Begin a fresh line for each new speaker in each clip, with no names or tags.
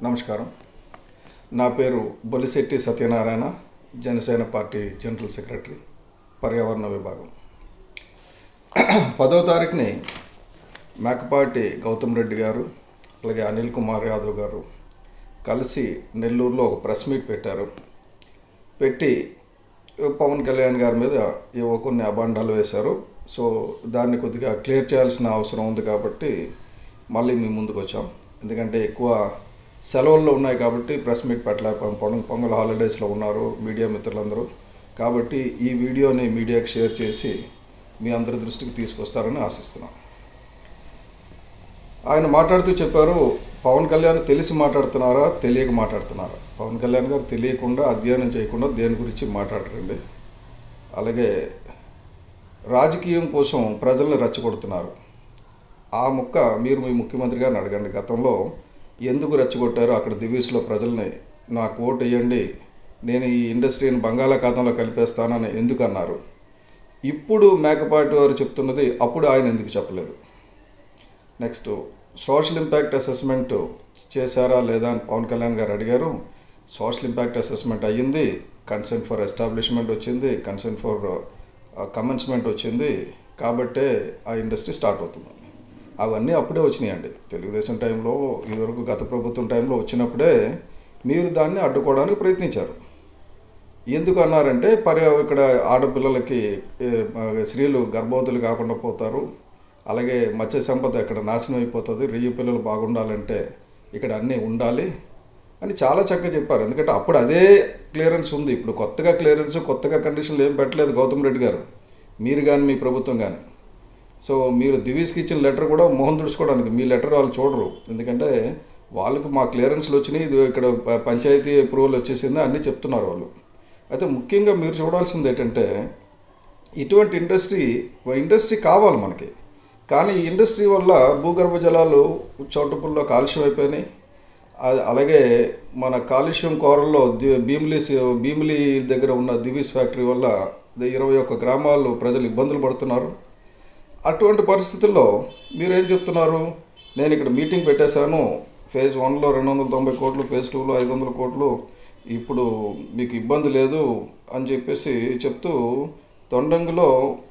నమస్కారం నా పేరు Bolisetti Satyanarayana Janasena party general secretary పర్యావరణ విభాగం పదో తారీఖుని మేకపాటి గౌతమ్ రెడ్డి గారు అలాగే అనిల్ కుమార్ యాదవ్ గారు కలిసి నెల్లూరులో ఒక ప్రెస్ మీట్ పెట్టారు పెట్టి పవన్ కళ్యాణ్ గారి మీద ఏవో కొన్ని అబాండాలు వేశారు సో దాన్ని కొద్దిగా క్లియర్ చేయాల్సిన అవసరం ఉంది కాబట్టి మళ్ళీ మీ ముందుకు వచ్చాం ఎందుకంటే ఎక్కువ సెలవుల్లో ఉన్నాయి కాబట్టి ప్రెస్ మీట్ పెట్టలేకపోయాం పొంగ పొంగల్ హాలిడేస్లో ఉన్నారు మీడియా మిత్రులందరూ కాబట్టి ఈ వీడియోని మీడియాకి షేర్ చేసి మీ అందరి దృష్టికి తీసుకొస్తారని ఆశిస్తున్నాం ఆయన మాట్లాడుతూ చెప్పారు పవన్ కళ్యాణ్ తెలిసి మాట్లాడుతున్నారా తెలియక మాట్లాడుతున్నారా పవన్ కళ్యాణ్ గారు తెలియకుండా అధ్యయనం చేయకుండా దేని గురించి మాట్లాడరండి అలాగే రాజకీయం కోసం ప్రజల్ని రెచ్చగొడుతున్నారు ఆ ముక్క మీరు మీ ముఖ్యమంత్రి గారిని అడగండి గతంలో ఎందుకు రెచ్చగొట్టారో అక్కడ దివీస్లో ప్రజల్ని నాకు ఓటు వేయండి నేను ఈ ఇండస్ట్రీని బంగాళాఖాతంలో కలిపేస్తానని ఎందుకు అన్నారు ఇప్పుడు మేకపాటి వారు చెప్తున్నది అప్పుడు ఆయన ఎందుకు చెప్పలేదు నెక్స్ట్ సోషల్ ఇంపాక్ట్ అసెస్మెంట్ చేశారా లేదా అని పవన్ కళ్యాణ్ గారు అడిగారు సోషల్ ఇంపాక్ట్ అసెస్మెంట్ అయ్యింది కన్సెంట్ ఫర్ ఎస్టాబ్లిష్మెంట్ వచ్చింది కన్సెంట్ ఫర్ కమెన్స్మెంట్ వచ్చింది కాబట్టే ఆ ఇండస్ట్రీ స్టార్ట్ అవుతుంది అవన్నీ అప్పుడే వచ్చినాయండి తెలుగుదేశం టైంలో ఇదివరకు గత ప్రభుత్వం టైంలో వచ్చినప్పుడే మీరు దాన్ని అడ్డుకోవడానికి ప్రయత్నించారు ఎందుకు అన్నారంటే పర్యా ఇక్కడ ఆడపిల్లలకి ఏ, స్త్రీలు గర్భవతులు కాకుండా పోతారు అలాగే మత్స్య సంపద ఇక్కడ నాశనం అయిపోతుంది రెయ్యి పిల్లలు బాగుండాలంటే ఇక్కడ అన్నీ ఉండాలి అని చాలా చక్కగా చెప్పారు ఎందుకంటే అప్పుడు అదే క్లియరెన్స్ ఉంది ఇప్పుడు కొత్తగా క్లియరెన్స్ కొత్తగా కండిషన్లు ఏం పెట్టలేదు గౌతమ్ రెడ్డి గారు మీరు కానీ మీ ప్రభుత్వం కానీ సో మీరు దివీస్కి ఇచ్చిన లెటర్ కూడా మోహన్ తుడుచుకోవడానికి మీ లెటర్ వాళ్ళు చూడరు ఎందుకంటే వాళ్ళకి మా క్లియరెన్స్లు వచ్చినాయి ఇది ఇక్కడ ప- పంచాయతీ అప్రూవల్ వచ్చేసింది అన్నీ చెప్తున్నారు వాళ్ళు అయితే ముఖ్యంగా మీరు చూడాల్సింది ఏంటంటే ఇటువంటి ఇండస్ట్రీ ఇండస్ట్రీ కావాలి మనకి కానీ ఈ ఇండస్ట్రీ వల్ల భూగర్భ జలాలు చోటుపుల్లో కాలుష్యం అయిపోయినాయి అది- అలాగే మన కాలుష్యం కోరల్లో ది- భీమిలి సి- భీమిలి దగ్గర ఉన్న దివీస్ ఫ్యాక్టరీ వల్ల ది- ఇరవై ఒక్క గ్రామాల్లో ప్రజలు ఇబ్బందులు పడుతున్నారు అటువంటి పరిస్థితుల్లో మీరేం చెప్తున్నారు నేను ఇక్కడ మీటింగ్ పెట్టేశాను ఫేజ్ వన్లో రెండు వందల తొంభై కోట్లు ఫేజ్ టూలో ఐదు వందల కోట్లు ఇప్పుడు మీకు ఇబ్బంది లేదు అని చెప్పేసి చెప్తూ తొండంగిలో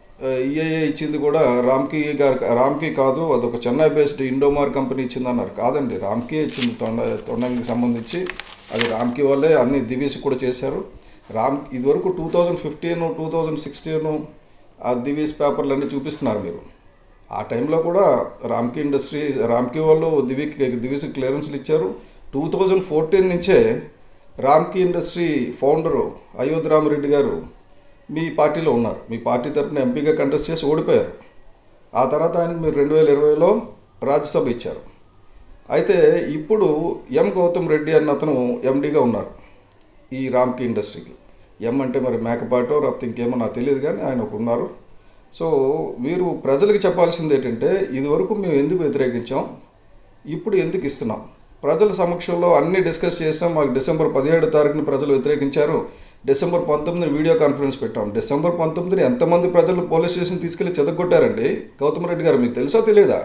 ఈఐఏ ఇచ్చింది కూడా రామ్కి గారు రామ్కి కాదు అదొక చెన్నై బేస్డ్ ఇండోమార్ కంపెనీ ఇచ్చింది అన్నారు కాదండి రామ్కి ఇచ్చింది తొండ తొండంగికి సంబంధించి అది రామ్కి వాళ్ళే అన్ని దివీస్ కూడా చేశారు రామ్ ఇదివరకు two thousand fifteen two thousand sixteen ఆ దివీస్ పేపర్లు అన్నీ చూపిస్తున్నారు మీరు ఆ టైంలో కూడా రామ్కి ఇండస్ట్రీ రామ్కి వాళ్ళు దివికి దివీస్ క్లియరెన్స్లు ఇచ్చారు టూ థౌజండ్ ఫోర్టీన్ నుంచే రామ్కి ఇండస్ట్రీ ఫౌండరు అయోధ్య రామరెడ్డి గారు మీ పార్టీలో ఉన్నారు మీ పార్టీ తరఫున ఎంపీగా కంటెస్ట్ చేసి ఓడిపోయారు ఆ తర్వాత ఆయనకు మీరు రెండు వేల ఇరవైలో రాజ్యసభ ఇచ్చారు అయితే ఇప్పుడు ఎం గౌతమ్ రెడ్డి అన్న అతను ఎండీగా ఉన్నారు ఈ రామ్కి ఇండస్ట్రీకి ఎం అంటే మరి మేకపాటో లేకపోతే ఇంకేమో నాకు తెలియదు కానీ ఆయన ఒక ఉన్నారు సో మీరు ప్రజలకు చెప్పాల్సింది ఏంటంటే ఇదివరకు మేము ఎందుకు వ్యతిరేకించాం ఇప్పుడు ఎందుకు ఇస్తున్నాం ప్రజల సమక్షంలో అన్ని డిస్కస్ చేసాం మాకు డిసెంబర్ పదిహేడు తారీఖున ప్రజలు వ్యతిరేకించారు డిసెంబర్ పంతొమ్మిదిని వీడియో కాన్ఫరెన్స్ పెట్టాం డిసెంబర్ పంతొమ్మిదిని ఎంతమంది ప్రజలు పోలీస్ స్టేషన్ తీసుకెళ్లి చెదగొట్టారండి గౌతమ్ రెడ్డి గారు మీకు తెలుసా తెలియదా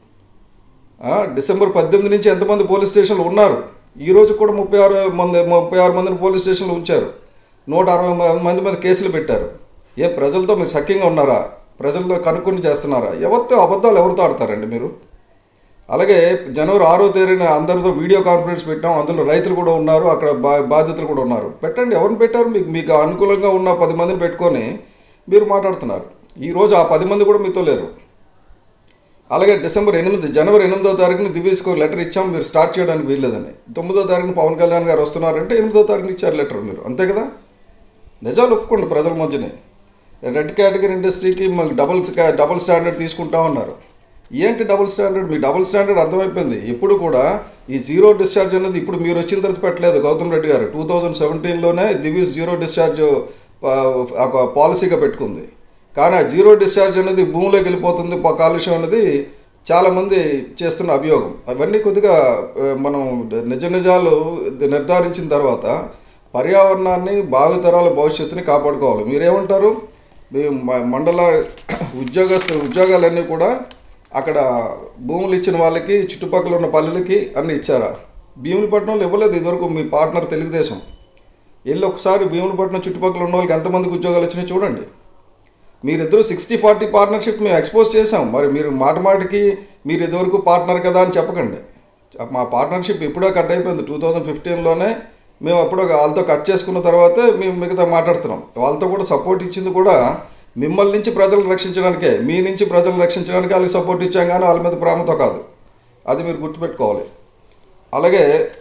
ఆ, డిసెంబర్ పద్దెనిమిది నుంచి ఎంతమంది పోలీస్ స్టేషన్లు ఉన్నారు ఈ రోజు కూడా ముప్పై ఆరు మంది ముప్పై ఆరు మందిని పోలీస్ స్టేషన్లో ఉంచారు నూట అరవై మ- మంది మీద కేసులు పెట్టారు ఏ ప్రజలతో మీరు సఖ్యంగా ఉన్నారా ప్రజలతో కనుక్కొని చేస్తున్నారా ఎవరితో అబద్ధాలు ఎవరితో ఆడతారండి మీరు అలాగే జనవరి ఆరో తేదీన అందరితో వీడియో కాన్ఫరెన్స్ పెట్టాం అందులో రైతులు కూడా ఉన్నారు అక్కడ బా బాధితులు కూడా ఉన్నారు పెట్టండి ఎవరిని పెట్టారు మీకు మీకు అనుకూలంగా ఉన్న పది మందిని పెట్టుకొని మీరు మాట్లాడుతున్నారు ఈరోజు ఆ పది మంది కూడా మీతో లేరు అలాగే డిసెంబర్ ఎనిమిది జనవరి ఎనిమిదో తారీఖున దివ్యస్కు లెటర్ ఇచ్చాం మీరు స్టార్ట్ చేయడానికి వీల్లేదని తొమ్మిదో తారీఖున పవన్ కళ్యాణ్ గారు వస్తున్నారంటే ఎనిమిదో తారీఖున ఇచ్చారు లెటర్ మీరు అంతే కదా నిజాలు ఒప్పుకోండి ప్రజల మధ్యనే రెడ్ కేటగిరీ ఇండస్ట్రీకి మాకు డబుల్ డబుల్ స్టాండర్డ్ తీసుకుంటామన్నారు ఏంటి డబుల్ స్టాండర్డ్ మీ డబుల్ స్టాండర్డ్ అర్థమైపోయింది ఎప్పుడు కూడా ఈ జీరో డిశ్చార్జ్ అనేది ఇప్పుడు మీరు వచ్చిన తర్వాత పెట్టలేదు గౌతమ్ రెడ్డి గారు టూ థౌజండ్ సెవెంటీన్లోనే దివీస్ జీరో డిశ్చార్జ్ ఒక పాలసీగా పెట్టుకుంది కానీ ఆ జీరో డిశ్చార్జ్ అనేది భూమిలోకి వెళ్ళిపోతుంది ప- కాలుష్యం అనేది చాలామంది చేస్తున్న అభియోగం అవన్నీ కొద్దిగా ఆ, మనం నిజ నిజాలు నిర్ధారించిన తర్వాత పర్యావరణాన్ని భావితరాల భవిష్యత్తుని కాపాడుకోవాలి మీరేమంటారు మీ మ- మండల ఉద్యోగస్తు ఉద్యోగాలన్నీ కూడా అక్కడ భూములు ఇచ్చిన వాళ్ళకి చుట్టుపక్కల ఉన్న పల్లెలకి అన్ని ఇచ్చారా భీమునిపట్నంలో ఇవ్వలేదు ఇదివరకు మీ పార్ట్నర్ తెలుగుదేశం వెళ్ళి ఒకసారి భీమునిపట్నం చుట్టుపక్కల ఉన్న వాళ్ళకి ఎంతమందికి ఉద్యోగాలు వచ్చినాయి చూడండి మీరిద్దరు సిక్స్టీ ఫార్టీ పార్ట్నర్షిప్ మేము ఎక్స్పోజ్ చేసాం మరి మీరు మాట మాటికి మీరు ఇదివరకు పార్ట్నర్ కదా అని చెప్పకండి మా పార్ట్నర్షిప్ ఇప్పుడో కట్ అయిపోయింది టూ థౌజండ్ ఫిఫ్టీన్లోనే మేము అప్పుడు వాళ్ళతో కట్ చేసుకున్న తర్వాతే మేము మిగతా మాట్లాడుతున్నాం వాళ్ళతో కూడా సపోర్ట్ ఇచ్చింది కూడా మిమ్మల్ని నుంచి ప్రజలను రక్షించడానికే మీ నుంచి ప్రజలను రక్షించడానికి వాళ్ళకి సపోర్ట్ ఇచ్చాం కానీ వాళ్ళ మీద ప్రేమతో కాదు అది మీరు గుర్తుపెట్టుకోవాలి అలాగే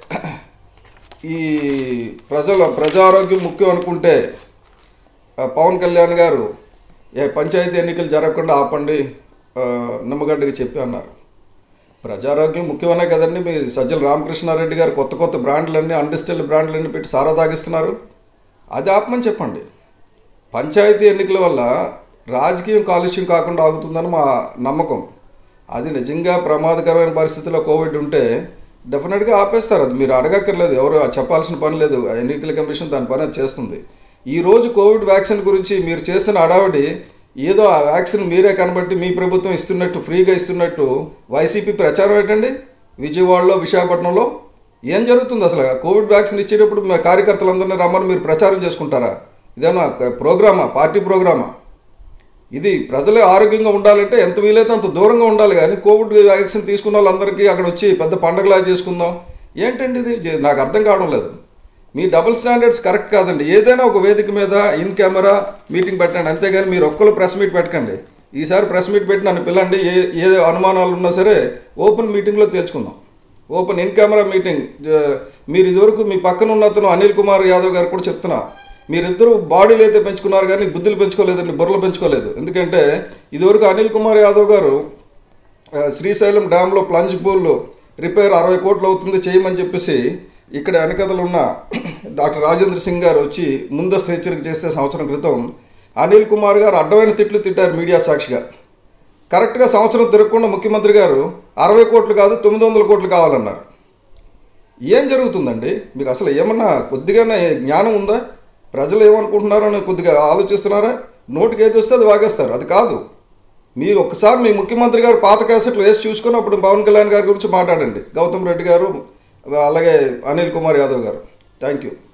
ఈ ప్రజల ప్రజారోగ్యం ముఖ్యం అనుకుంటే ఆ, పవన్ కళ్యాణ్ గారు ఏ పంచాయతీ ఎన్నికలు జరగకుండా ఆపండి ఆ, నిమ్మగడ్డకి చెప్పి అన్నారు ప్రజారోగ్యం ముఖ్యమనే కదండి మీ సజ్జల రామకృష్ణారెడ్డి గారు కొత్త కొత్త బ్రాండ్లన్నీ అన్డిస్టిల్డ్ బ్రాండ్లన్నీ పెట్టి సారా తాగిస్తున్నారు అది ఆపమని చెప్పండి పంచాయతీ ఎన్నికల వల్ల రాజకీయం కాలుష్యం కాకుండా ఆగుతుందని మా నమ్మకం అది నిజంగా ప్రమాదకరమైన పరిస్థితిలో కోవిడ్ ఉంటే డెఫినెట్గా ఆపేస్తారు అది మీరు అడగక్కర్లేదు ఎవరు చెప్పాల్సిన పని లేదు ఎన్నికల కమిషన్ దాని పని అది చేస్తుంది ఈ రోజు కోవిడ్ వ్యాక్సిన్ గురించి మీరు చేస్తున్న హడావిడి ఏదో ఆ వ్యాక్సిన్ మీరే కనబట్టి మీ ప్రభుత్వం ఇస్తున్నట్టు ఫ్రీగా ఇస్తున్నట్టు వైసీపీ ప్రచారం ఏంటండి విజయవాడలో విశాఖపట్నంలో ఏం జరుగుతుంది అసలు కోవిడ్ వ్యాక్సిన్ ఇచ్చేటప్పుడు మీ కార్యకర్తలందరినీ రమ్మని మీరు ప్రచారం చేసుకుంటారా ఇదేమన్నా ప్రోగ్రామా పార్టీ ప్రోగ్రామా ఇది ప్రజలు ఆరోగ్యంగా ఉండాలంటే ఎంత వీలైతే అంత దూరంగా ఉండాలి కానీ కోవిడ్ వ్యాక్సిన్ తీసుకున్న వాళ్ళందరికీ అక్కడ వచ్చి పెద్ద పండగలా చేసుకుందాం ఏంటండి ఇది జే- నాకు అర్థం కావడం లేదు మీ డబుల్ స్టాండర్డ్స్ కరెక్ట్ కాదండి ఏదైనా ఒక వేదిక మీద ఇన్ కెమెరా మీటింగ్ పెట్టండి అంతేగాని మీరు ఒక్కరు ప్రెస్ మీట్ పెట్టకండి ఈసారి ప్రెస్ మీట్ పెట్టి నన్ను పిల్లండి ఏ ఏ అనుమానాలు ఉన్నా సరే ఓపెన్ మీటింగ్లో తేల్చుకుందాం ఓపెన్ ఇన్ కెమెరా మీటింగ్ జ- మీరు ఇదివరకు మీ పక్కన ఉన్న అతను అనిల్ కుమార్ యాదవ్ గారు కూడా చెప్తున్నా మీరిద్దరూ బాడీలు అయితే పెంచుకున్నారు కానీ బుద్ధులు పెంచుకోలేదండి బుర్రలు పెంచుకోలేదు ఎందుకంటే ఇదివరకు అనిల్ కుమార్ యాదవ్ గారు ఆ, శ్రీశైలం డ్యాంలో ప్లంజ్ పూల్ రిపేర్ అరవై కోట్లు అవుతుంది చేయమని చెప్పేసి ఇక్కడ వెనకథలు ఉన్న డాక్టర్ రాజేంద్ర సింగ్ గారు వచ్చి ముందస్తు హెచ్చరిక చేస్తే సంవత్సరం క్రితం అనిల్ కుమార్ గారు అడ్డమైన తిట్లు తిట్టారు మీడియా సాక్షిగా కరెక్ట్గా సంవత్సరం తిరగకుండా ముఖ్యమంత్రి గారు అరవై కోట్లు కాదు తొమ్మిది వందల కోట్లు కావాలన్నారు ఏం జరుగుతుందండి మీకు అసలు ఏమన్నా కొద్దిగానే జ్ఞానం ఉందా ప్రజలు ఏమనుకుంటున్నారో అని కొద్దిగా ఆలోచిస్తున్నారా నోటికి ఏది వస్తే అది వాగేస్తారు అది కాదు మీరు ఒక్కసారి మీ ముఖ్యమంత్రి గారు పాత క్యాసెట్లు వేసి చూసుకొని అప్పుడు పవన్ కళ్యాణ్ గారి గురించి మాట్లాడండి గౌతమ్ రెడ్డి గారు అలాగే అనిల్ కుమార్ యాదవ్ గారు థ్యాంక్ యూ